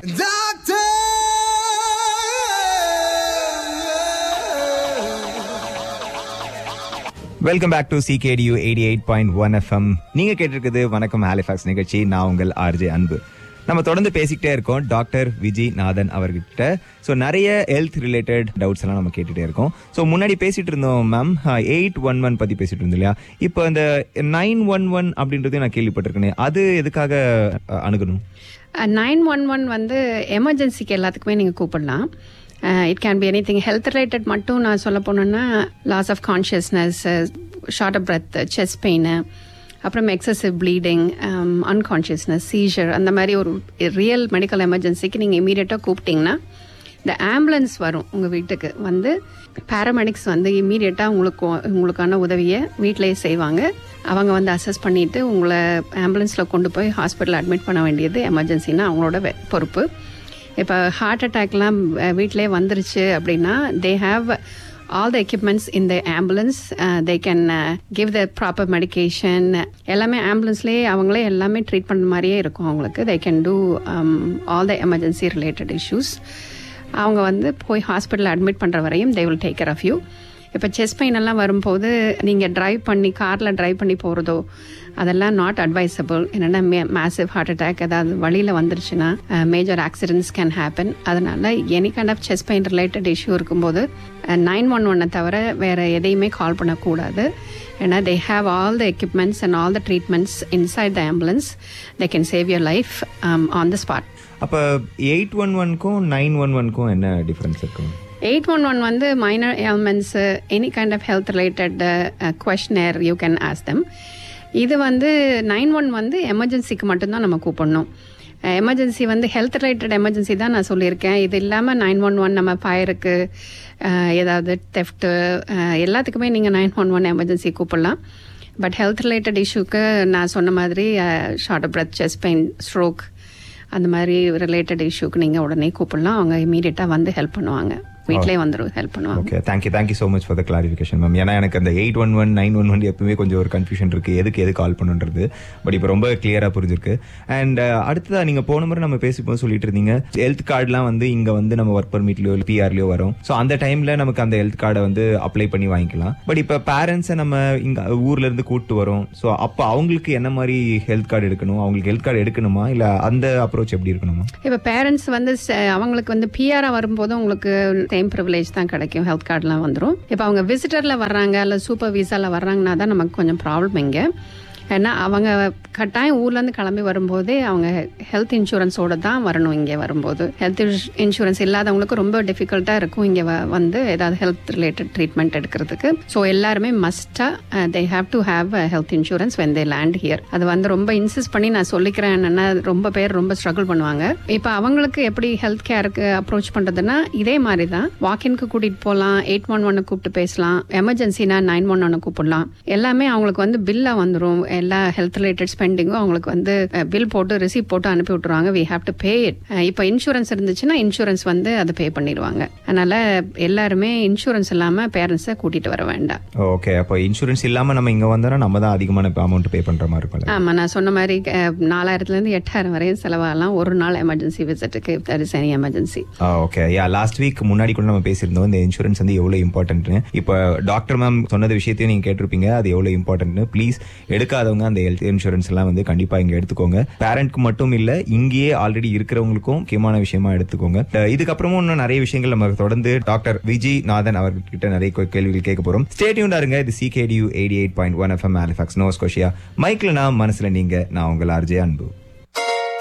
Doctor! Welcome back to C K D U eighty eight point one FM நீங்க கேட்டிருக்குது வணக்கம் Halifax நிகழ்ச்சி நான் உங்கள் ஆர்ஜே அன்பு நம்ம தொடர்ந்து பேசிக்கிட்டே இருக்கோம் டாக்டர் விஜய் நாதன் அவர்கிட்ட ஸோ நிறைய ஹெல்த் ரிலேட்டட் டவுட்ஸ் எல்லாம் நம்ம கேட்டுட்டே இருக்கோம் ஸோ முன்னாடி பேசிட்டு இருந்தோம் மேம் எயிட் ஒன் ஒன் பத்தி பேசிட்டு இருந்தோம் இல்லையா இப்போ இந்த நைன் ஒன் ஒன் அப்படின்றதையும் நான் கேள்விப்பட்டிருக்கேன் அது எதுக்காக அஹ், அணுகணும் நைன் ஒன் ஒன் வந்து எமர்ஜென்சிக்கு எல்லாத்துக்குமே நீங்கள் கூப்பிடலாம் it can be anything health related மட்டும் நான் சொல்ல போனேன்னா loss of consciousness short of breath chest pain அப்புறம் எக்ஸசிவ் ப்ளீடிங் அன்கான்ஷியஸ்னஸ் சீஷர் அந்த மாதிரி ஒரு ரியல் மெடிக்கல் எமர்ஜென்சிக்கு நீங்கள் இமீடியட்டாக கூப்பிட்டிங்கன்னா இந்த ஆம்புலன்ஸ் வரும் உங்கள் வீட்டுக்கு வந்து பேராமெடிக்ஸ் வந்து இம்மீடியட்டாக உங்களுக்கு உங்களுக்கான உதவியை வீட்டிலேயே செய்வாங்க அவங்க வந்து அசஸ் பண்ணிவிட்டு உங்களை ஆம்புலன்ஸில் கொண்டு போய் ஹாஸ்பிட்டல் அட்மிட் பண்ண வேண்டியது எமர்ஜென்சினா அவங்களோட வெ- பொறுப்பு இப்போ ஹார்ட் அட்டாக்லாம் வீட்டிலே வந்துருச்சு அப்படின்னா they have all the equipments in the ambulance they can give the proper medication எல்லாமே ஆம்புலன்ஸ்லேயே அவங்களே எல்லாமே ட்ரீட் பண்ண மாதிரியே இருக்கும் அவங்களுக்கு they can do all the emergency related issues அவங்க வந்து போய் ஹாஸ்பிட்டல் அட்மிட் பண்ணுற வரையும் they will take care of you இப்போ செஸ்ட் பெயின் எல்லாம் வரும்போது நீங்கள் டிரைவ் பண்ணி காரில் டிரைவ் பண்ணி போகிறதோ அதெல்லாம் நாட் அட்வைசபிள் என்னென்னா மே மேசிவ் ஹார்ட் அட்டாக் ஏதாவது வழியில் வந்துருச்சுன்னா மேஜர் ஆக்சிடென்ட்ஸ் கேன் ஹேப்பன் அதனால any kind of chest pain related issue இருக்கும்போது நைன் ஒன் ஒன்னை தவிர வேறு எதையுமே கால் பண்ணக்கூடாது ஏன்னா they have all the equipments and all the treatments inside the ambulance they can save your life on the spot அப்போ eight one ஒன்க்கும் nine one ஒன்க்கும் என்ன டிஃப்ரென்ஸ் இருக்கும் எயிட் ஒன் ஒன் வந்து minor ailments any kind of health related கொஷனர் you can ask asthma இது வந்து nine one வந்து எமர்ஜென்சிக்கு மட்டும்தான் நம்ம கூப்பிடணும் எமர்ஜென்சி வந்து ஹெல்த் ரிலேட்டட் எமர்ஜென்சி தான் நான் சொல்லியிருக்கேன் இது இல்லாமல் நைன் ஒன் ஒன் நம்ம ஃபயருக்கு ஏதாவது தெஃப்ட்டு எல்லாத்துக்குமே நீங்கள் நைன் ஒன் ஒன் எமர்ஜென்சி கூப்பிடலாம் பட் ஹெல்த் ரிலேட்டட் இஷ்யூக்கு நான் சொன்ன மாதிரி short breath chest pain stroke அந்த மாதிரி ரிலேட்டட் இஷ்யூக்கு நீங்கள் உடனே கூப்பிடலாம் அவங்க இமீடியட்டாக வந்து ஹெல்ப் பண்ணுவாங்க வீட்டிலே வந்துடும் ஹெல்ப் பண்ணுவாங்க okay thank you thank you so much for the clarification ma'am ஏன்னா எனக்கு அந்த eight one one nine one one எப்பவுமே கொஞ்சம் ஒரு கன்ஃபியூஷன் இருக்கு எதுக்கு எது கால் பண்ணுன்றது பட் இப்போ ரொம்ப கிளியராக புரிஞ்சிருக்கு அண்ட் அடுத்ததா நீங்க போன முறை நம்ம பேசிப்போம் சொல்லிட்டு இருந்தீங்க ஹெல்த் கார்டுலாம் வந்து இங்க வந்து நம்ம ஒர்க் பர்மிட்லயோ பிஆர்லயோ வரும் ஸோ அந்த டைம்ல நமக்கு அந்த ஹெல்த் கார்டை வந்து அப்ளை பண்ணி வாங்கிக்கலாம் பட் இப்போ பேரண்ட்ஸை நம்ம இங்க ஊர்ல இருந்து கூட்டு வரோம் ஸோ அப்போ அவங்களுக்கு என்ன மாதிரி ஹெல்த் கார்டு எடுக்கணும் அவங்களுக்கு ஹெல்த் கார்டு எடுக்கணுமா இல்ல அந்த அப்ரோச் எப்படி இருக்கணுமா இப்போ பேரண்ட்ஸ் வந்து ச- அவங்களுக்கு வந்து பிஆராக வரும்போது உங்களுக்கு சேம் ப்ரிவிலேஜ் தான் கிடைக்கும் ஹெல்த் கார்டெலாம் வந்துடும் இப்போ அவங்க விசிட்டரில் வர்றாங்க இல்லை சூப்பர் விசாவில் வர்றாங்கன்னா தான் நமக்கு கொஞ்சம் ப்ராப்ளம் இங்கே ஏன்னா அவங்க கட்டாயம் ஊர்லேருந்து கிளம்பி வரும்போதே அவங்க ஹெல்த் இன்சூரன்ஸோட தான் வரணும் இங்கே வரும்போது ஹெல்த் இன்சூரன்ஸ் இல்லாதவங்களுக்கு ரொம்ப டிஃபிகல்ட்டாக இருக்கும் இங்கே வந்து ஏதாவது ஹெல்த் ரிலேட்டட் ட்ரீட்மெண்ட் எடுக்கிறதுக்கு ஸோ எல்லாருமே மஸ்ட்டாக they have to have health insurance when they land here அது வந்து ரொம்ப இன்சிஸ்ட் பண்ணி நான் சொல்லிக்கிறேன் என்னன்னா ரொம்ப பேர் ரொம்ப ஸ்ட்ரகிள் பண்ணுவாங்க இப்போ அவங்களுக்கு எப்படி ஹெல்த் கேருக்கு அப்ரோச் பண்ணுறதுன்னா இதே மாதிரி தான் வாக்கின்க்கு கூட்டிகிட்டு போகலாம் எயிட் ஒன் ஒன்னு கூப்பிட்டு பேசலாம் எமர்ஜென்சினா நைன் ஒன் ஒன்னு கூப்பிடலாம் எல்லாமே அவங்களுக்கு வந்து பில்லாக வந்துடும் எல்லா ஹெல்த் ரிலேட்டட் ஸ்பெண்டிங்கும் அவங்களுக்கு வந்து பில் போட்டு ரிசீப்ட் போட்டு அனுப்பி விட்டுருவாங்க we have to pay it இப்போ இன்சூரன்ஸ் இருந்துச்சுன்னா இன்சூரன்ஸ் வந்து அதை பே பண்ணிடுவாங்க அதனால எல்லாருமே இன்சூரன்ஸ் இல்லாமல் பேரண்ட்ஸை கூட்டிகிட்டு வர வேண்டாம் ஓகே அப்போ இன்சூரன்ஸ் இல்லாம நம்ம இங்க வந்தோம்னா நம்ம தான் அதிகமான அமௌண்ட் பே பண்ற மாதிரி இருக்கும் ஆமா நான் சொன்ன மாதிரி அஹ், நாலாயிரத்துலேருந்து எட்டாயிரம் வரையும் செலவாகலாம் ஒரு நாள் எமர்ஜென்சி விசிட்டுக்கு that is any emergency okay yeah last week முன்னாடி கூட நம்ம பேசியிருந்தோம் இந்த இன்சூரன்ஸ் வந்து எவ்வளவு இம்பார்ட்டன்ட்னு இப்போ டாக்டர் மேம் சொன்னது விஷயத்தையும் நீங்க கேட்டிருப்பீங்க அது எவ்வளவு இம்பார்ட்டன்ட்னு ப்ளீஸ் எடுக்காதவங்க அந்த ஹெல்த் இன்சூரன்ஸ் எல்லாம் வந்து கண்டிப்பா இங்க எடுத்துக்கோங்க பேரண்ட்க்கு மட்டும் இல்ல இங்கேயே ஆல்ரெடி இருக்கிறவங்களுக்கும் முக்கியமான விஷயமா எடுத்துக்கோங்க அஹ் இதுக்கப்புறமும் இன்னும் நிறைய விஷயங்கள் நம்ம தொடர்ந்து டாக்டர் விஜய் நாதன் அவர்கிட்ட நிறைய கே- கேள்விகள் கேட்க போறோம் ஸ்டேட்யூண்டா இருங்க இது C K D U eighty eight point one FM Halifax Nova கோஷியா மைக்ல நான் மனசுல நீங்க நான் உங்கள் ஆர்ஜே அன்பு